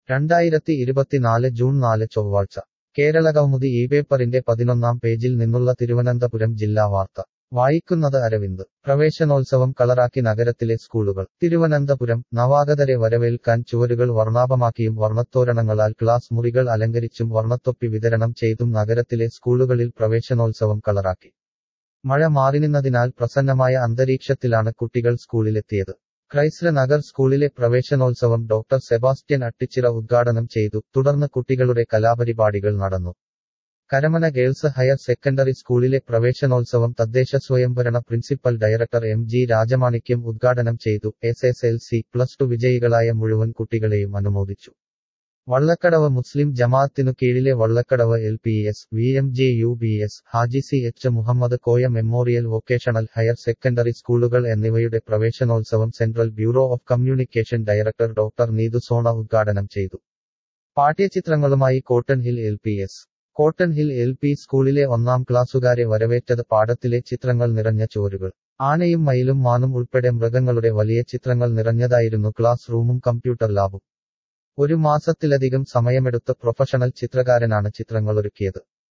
രണ്ടായിരത്തി ഇരുപത്തിനാല് ജൂൺ നാല് ചൊവ്വാഴ്ച കേരളകൗമുദി ഈ പേപ്പറിന്റെ പതിനൊന്നാം പേജിൽ നിന്നുള്ള തിരുവനന്തപുരം ജില്ലാ വാർത്ത വായിക്കുന്നത് അരവിന്ദ് പ്രവേശനോത്സവം കളറാക്കി നഗരത്തിലെ സ്കൂളുകൾ തിരുവനന്തപുരം നവാഗതരെ വരവേൽക്കാൻ ചുവരുകൾ വർണ്ണാഭമാക്കിയും വർണ്ണത്തോരണങ്ങളാൽ ക്ലാസ് മുറികൾ അലങ്കരിച്ചും വർണ്ണത്തൊപ്പി വിതരണം ചെയ്തും നഗരത്തിലെ സ്കൂളുകളിൽ പ്രവേശനോത്സവം കളറാക്കി മഴ മാറിനിന്നതിനാൽ പ്രസന്നമായ അന്തരീക്ഷത്തിലാണ് കുട്ടികൾ സ്കൂളിലെത്തിയത് ക്രൈസ്ല നഗർ സ്കൂളിലെ പ്രവേശനോത്സവം ഡോക്ടർ സെബാസ്റ്റ്യൻ അട്ടിച്ചിറ ഉദ്ഘാടനം ചെയ്തു തുടർന്ന് കുട്ടികളുടെ കലാപരിപാടികൾ നടന്നു കരമന ഗേൾസ് ഹയർ സെക്കൻഡറി സ്കൂളിലെ പ്രവേശനോത്സവം തദ്ദേശ സ്വയംഭരണ principal director M G Rajamanickam ഉദ്ഘാടനം ചെയ്തു S S L C plus two വിജയികളായ മുഴുവൻ കുട്ടികളെയും അനുമോദിച്ചു വള്ളക്കടവ് മുസ്ലിം ജമാഅത്തിനു കീഴിലെ Vallakkadavu L P S V M J U B S Haji C H Muhammad Koya Memorial Vocational Higher Secondary സ്കൂളുകൾ എന്നിവയുടെ പ്രവേശനോത്സവം Central Bureau of Communication director doctor Neethu Sona ഉദ്ഘാടനം ചെയ്തു പാഠ്യചിത്രങ്ങളുമായി Cotton Hill L P S Cotton Hill L P സ്കൂളിലെ ഒന്നാം ക്ലാസ്സുകാരെ വരവേറ്റത് പാടത്തിലെ ചിത്രങ്ങൾ നിറഞ്ഞ ചോരുകൾ ആനയും മയിലും മാനും ഉൾപ്പെടെ മൃഗങ്ങളുടെ വലിയ ചിത്രങ്ങൾ നിറഞ്ഞതായിരുന്നു ക്ലാസ് റൂമും കമ്പ്യൂട്ടർ ലാബും ഒരു മാസത്തിലധികം സമയമെടുത്ത പ്രൊഫഷണൽ ചിത്രകാരനാണ് ചിത്രങ്ങളൊരുക്കിയത്